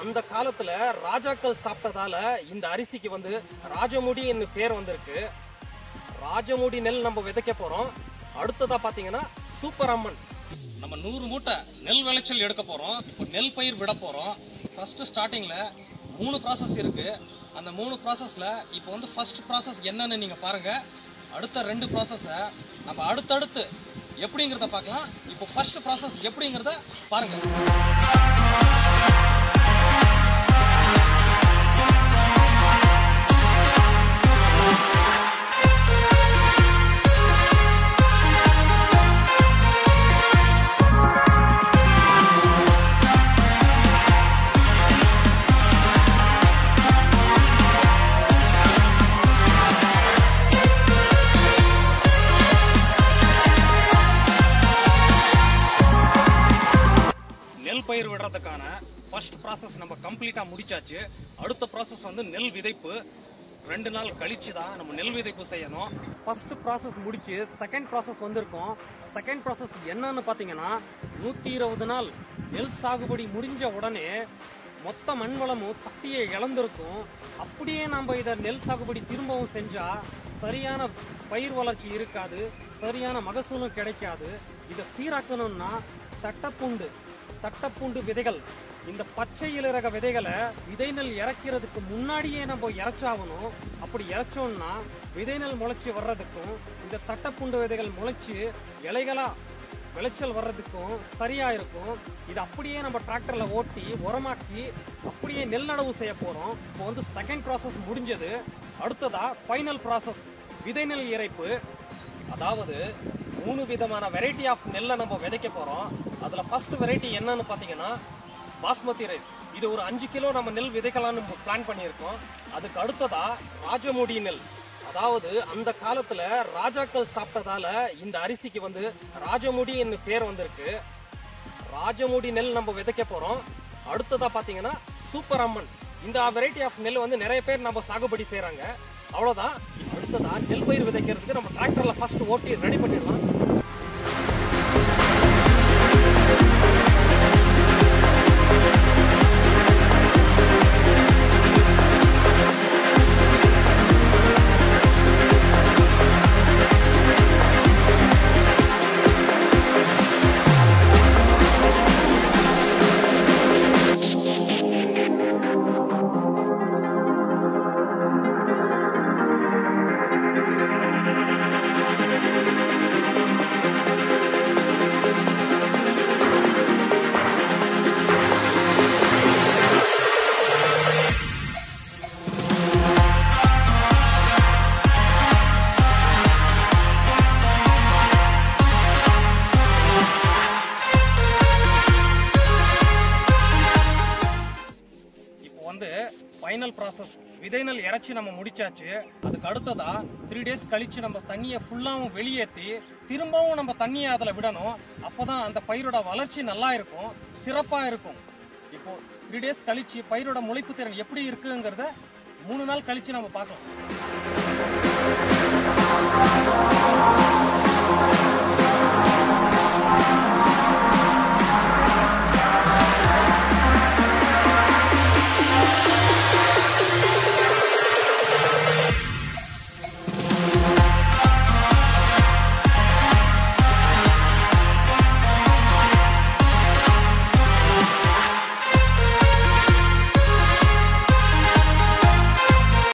அந்த காலத்துல ராஜாக்கள் சாப்பிட்டதால இந்த அரிசிக்கு வந்து ராஜமுடி என்று பேர் வந்திருக்கு ராஜமுடி நெல் நம்ம விதைக்க போறோம் அடுத்ததா பாத்தீங்கன்னா சூப்பர் அம்மன் நம்ம நூறு மூட்டை நெல் விளைச்சல் எடுக்க போறோம் இப்போ நெல் பயிர் விட போறோம் ஃபர்ஸ்ட் ஸ்டார்டிங்ல மூணு ப்ராசஸ் இருக்கு அந்த மூணு ப்ராசஸ்ல இப்போ வந்து ஃபர்ஸ்ட் ப்ராசஸ் என்னன்னு நீங்க பாருங்க அடுத்த ரெண்டு ப்ராசஸை நம்ம அடுத்தடுத்து எப்படிங்கிறத பார்க்கலாம் இப்போ ஃபர்ஸ்ட் ப்ராசஸ் எப்படிங்கிறத பாருங்க நெல் பயிர் விடுறதுக்கான ஃபர்ஸ்ட் ப்ராசஸ் நம்ம கம்ப்ளீட்டா முடிச்சாச்சு அடுத்த ப்ராசஸ் வந்து நெல் விதைப்பு ரெண்டு நாள் கழிச்சு தான் நம்ம நெல் விதைப்பு செய்யணும் ஃபர்ஸ்ட் ப்ராசஸ் முடிச்சு செகண்ட் ப்ராசஸ் வந்திருக்கும் செகண்ட் ப்ராசஸ் என்னன்னு பார்த்தீங்கன்னா நூற்றி இருபது நாள் நெல் சாகுபடி முடிஞ்ச உடனே மொத்த மண் வளமும் சக்தியை இழந்திருக்கும் அப்படியே நம்ம இதை நெல் சாகுபடி திரும்பவும் செஞ்சா சரியான பயிர் வளர்ச்சி இருக்காது சரியான மகசூலும் கிடைக்காது இதை சீராக்கணும்னா தட்டப்புண்டு தட்டப்புண்டு விதைகள் இந்த பச்சை இலரக விதைகளை விதை நெல் இறக்கிறதுக்கு முன்னாடியே நம்ம இறச்சாகணும் அப்படி இறச்சோம்னா விதை நெல் முளைச்சி வர்றதுக்கும் இந்த தட்டப்புண்டு விதைகள் முளைச்சு இலைகளா விளைச்சல் வர்றதுக்கும் சரியா இருக்கும் இது அப்படியே நம்ம டிராக்டர்ல ஓட்டி உரமாக்கி அப்படியே நெல் நடவு செய்ய போறோம் இப்போ வந்து செகண்ட் ப்ராசஸ் முடிஞ்சது அடுத்ததா ஃபைனல் ப்ராசஸ் விதை நெல் இறைப்பு அதாவது மூணு விதமான வெரைட்டி ஆஃப் நெல்லை நம்ம விதைக்க போறோம் அதுல ஃபர்ஸ்ட் வெரைட்டி என்னன்னு பாத்தீங்கன்னா பாஸ்மதி ரைஸ் இது ஒரு அஞ்சு கிலோ நம்ம நெல் விதைக்கலாம்னு பிளான் பண்ணியிருக்கோம் அதுக்கு அடுத்ததா ராஜமுடி நெல் அதாவது அந்த காலத்துல ராஜாக்கள் சாப்பிட்டதால இந்த அரிசிக்கு வந்து ராஜமுடி என்று பேர் வந்திருக்கு ராஜமுடி நெல் நம்ம விதைக்க போறோம் அடுத்ததா பாத்தீங்கன்னா சூப்பர் அம்மன் இந்த வெரைட்டி ஆஃப் நெல் வந்து நிறைய பேர் நம்ம சாகுபடி செய்றாங்க அவ்வளவுதான் அடுத்ததா நெல் பயிர் விதைக்கிறதுக்கு நம்ம டிராக்டர்ல ஃபர்ஸ்ட் ஓட்டி ரெடி பண்ணிடலாம் இப்போ வந்து ஃபைனல் ப்ராசஸ் விதை நெல் இறைச்சி நம்ம முடிச்சாச்சு அதுக்கு அடுத்ததா த்ரீ டேஸ் கழிச்சு நம்ம தண்ணியை ஃபுல்லாவும் வெளியேற்றி திரும்பவும் நம்ம தண்ணியை அதில் விடணும் அப்பதான் அந்த பயிரோட வளர்ச்சி நல்லா இருக்கும் சிறப்பா இருக்கும் இப்போ த்ரீ டேஸ் கழிச்சு பயிரோட முளைப்பு திறன் எப்படி இருக்குங்கிறத மூணு நாள் கழிச்சு நம்ம பார்க்கலாம்